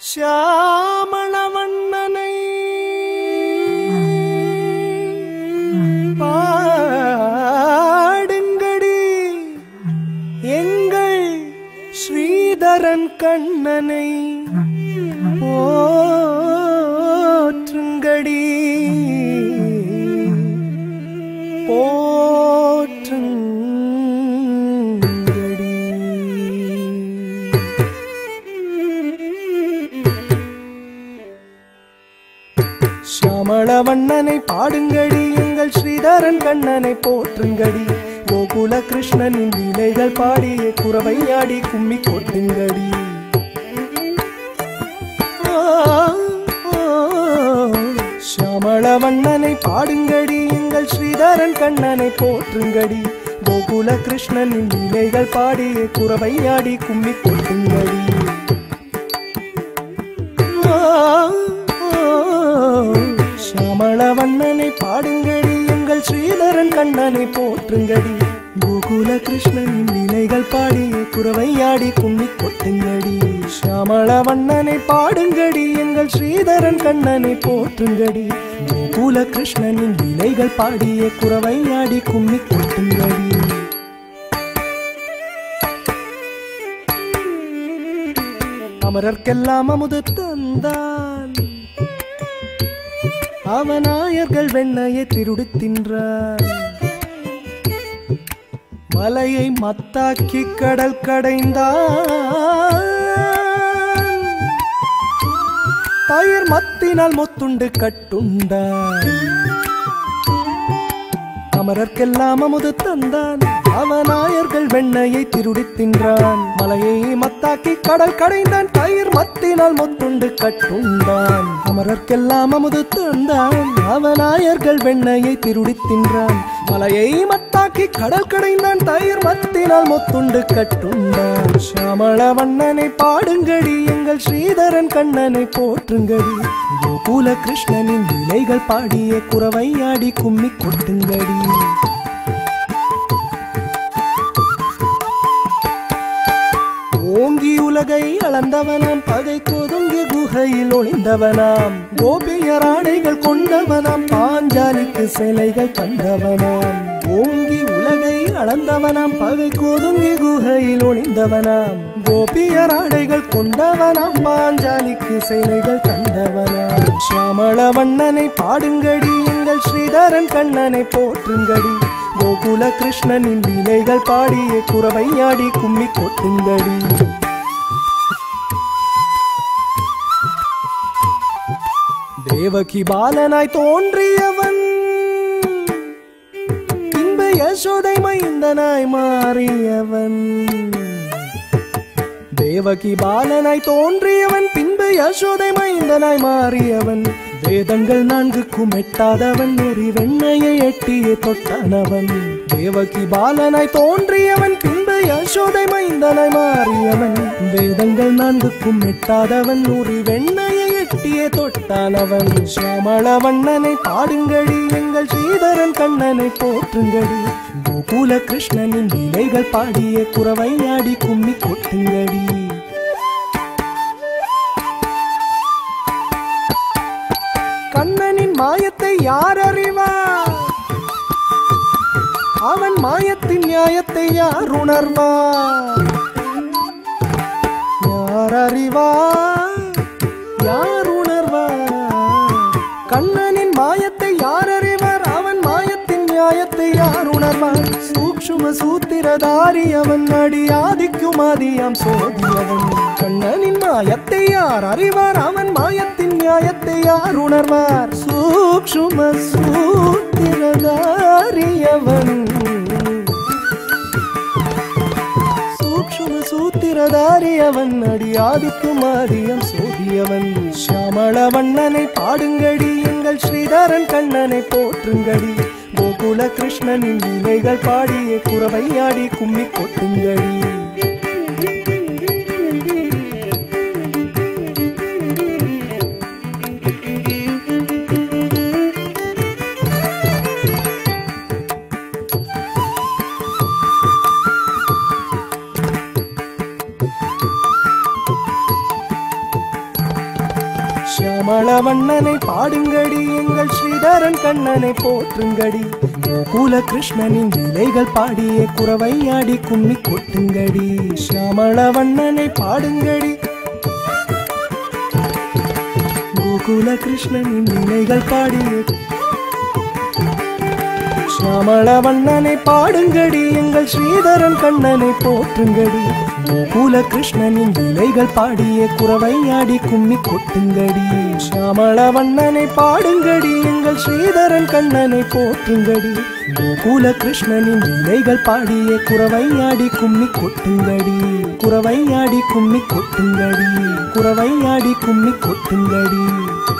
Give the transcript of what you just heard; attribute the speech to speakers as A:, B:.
A: ஷியாமளவண்ணனை பாடுங்கடி எங்கள் ஸ்ரீதரன் கண்ணனை போற்றுங்கடி போற்றுங்கடி ஷியாமளவண்ணனை பாடுங்கடி எங்கள் ஸ்ரீதரன் கண்ணனை போற்றுங்கடி கோகுல கிருஷ்ணனின் லீலைகள் பாடிய குறவையாடி கும்மி கொட்டுங்கடி ஆ, ஆ, ஷியாமளவண்ணனை பாடுங்கடி எங்கள் ஸ்ரீதரன் கண்ணனை போற்றுங்கடி கோகுல கிருஷ்ணனின் லீலைகள் பாடிய குறவையாடி கும்மி கொட்டுங்கடி ஷியாமளவண்ணனை பாடுங்கடி எங்கள் ஸ்ரீதரன் கண்ணனை போற்றுங்கடி கோகுல கிருஷ்ணனின் நிலைகள் பாடிய குறவையாடி கும்மி கொட்டுங்கடி ஷியாமளவண்ணனை பாடுங்கடி எங்கள் ஸ்ரீதரன் கண்ணனை போற்றுங்கடி கோகுல கிருஷ்ணனின் நிலைகள் பாடிய குறவையாடி கும்மி கொட்டுங்கடி அமரர்க்கெல்லாம் அமுது தந்தான் அவனாயர்கள் வெண்ணையை திருடி தின்றான் மலையை மத்தாக்கி கடல் கடைந்தான் தயிர் மத்தினால் முத்துண்டு கட்டுண்டான் அமரர்க்கெல்லாம் அமுது தந்தான் அவனாயர்கள் வெண்ணையை திருடி தின்றான் மலையை மத்தாக்கி கடல் கடைந்தான் தயிர் மத்தினால் முத்துண்டு கட்டுண்டான் அமரர்க்கெல்லாம் அமுது தந்தான் அவனாயர்கள் வெண்ணையை திருடி தின்றான் மலையை மத்தாக்கி கடல் கடைந்தான் தயிர் மத்தினால் முத்துண்டு கட்டுண்டான் ஷியாமள வண்ணனை பாடுங்கடி எங்கள் ஸ்ரீதரன் கண்ணனை போற்றுங்கடி கோகுல கிருஷ்ணனின் விலைகள் பாடிய குறவையாடி கும்மி கொட்டுங்கடி ஓங்கி உலகை அளந்தவனாம் பகை கொதுங்கி குகையில் ஒளிந்தவனாம் கோபியர் ஆடைகள் கொண்டவனாம் பாஞ்சாலிக்கு சிலைகள் தந்தவனாம் ஓங்கி உலகை அளந்தவனாம் பகை கொதுங்கி குகையில் ஒளிந்தவனாம் கோபியர் ஆடைகள் கொண்டவனாம் பாஞ்சாலிக்கு சிலைகள் தந்தவனாம் ஷியாமள வண்ணனை பாடுங்கடி எங்கள் ஸ்ரீதரன் கண்ணனை போற்றுங்கடி கோகுல கிருஷ்ணனின் லீலைகள் பாடிய குறவையாடி கும்மி கொட்டுங்கடி தேவகி பாலனாய் தோன்றியவன் பின்பு யசோதை மைந்தனாய் மாறியவன் தேவகி பாலனாய் தோன்றியவன் பின்பு யசோதை மைந்தனாய் மாறியவன் வேதங்கள் நான்குக்கும் எட்டாதவன் நெறி வெண்ணையை எட்டியே தொட்டானவன் தேவகி பாலனாய் தோன்றியவன் பின்பு யசோதை மைந்தனாய் மாறியவன் வேதங்கள் நான்குக்கும் எட்டாதவன் நூறி வெண்ணையை எட்டியே தொட்டானவன் சியாமள வண்ணனை பாடுங்கடி எங்கள் ஸ்ரீதரன் கண்ணனை போற்றுங்கடி கோகுல கிருஷ்ணனின் லீலைகள் பாடிய குறவையாடி கும்மி கொட்டுங்கடி கண்ணனின் மாயத்தை யார் அறிவார் அவன் மாயத்தின் நியாயத்தை யார் உணர்வார் யார் அறிவார் யார் உணர்வார் கண்ணனின் மாயத்தை யார் அறிவார் அவன் மாயத்தின் நியாயத்தை யார் உணர்வார் சூக்ஷும சூத்திரதாரி அவன் அடி ஆதிக்கும் ஆதியாம் சோதியவன் கண்ணனின் மாயத்தை யார் அறிவார் அவன் மாயத்தின் நியாயத்தை யார் உணர்வார் சூக்ஷும சூத்திரதாரி அவன் சூக்ஷ்ம சூத்திரதாரி அவன் அடியாதிக்கும் ஆதியம் சோதியவன் ஷியாமள வண்ணனை பாடுங்கடி எங்கள் ஸ்ரீதரன் கண்ணனை போற்றுங்கடி கோகுல கிருஷ்ணனின் லீலைகள் பாடிய குறவையாடி கும்மி கொட்டுங்கடி ஷியாமள வண்ணனை பாடுங்கடி எங்கள் ஸ்ரீதரன் கண்ணனை போற்றுங்கடி கோகுல கிருஷ்ணனின் லீலைகள் பாடிய குறவை ஆடி கும்மி கொட்டுங்கடி ஷியாமள வண்ணனை பாடுங்கடி கோகுல கிருஷ்ணனின் லீலைகள் பாடிய ஷியாமள வண்ணனை பாடுங்கடி எங்கள் ஸ்ரீதரன் கண்ணனை போற்றுங்கடி கோகுல கிருஷ்ணனின் லீலைகள் பாடிய குறவை ஆடி கும்மி கொட்டுங்கடி ஷியாமள வண்ணனை பாடுங்கடி எங்கள் ஸ்ரீதரன் கண்ணனை போற்றுங்கடி கோகுல கிருஷ்ணனின் லீலைகள் பாடிய குறவை ஆடி கும்மி கொட்டுங்கடி குறவை ஆடி கும்மி கொட்டுங்கடி குறவை ஆடி கும்மி கொட்டுங்கடி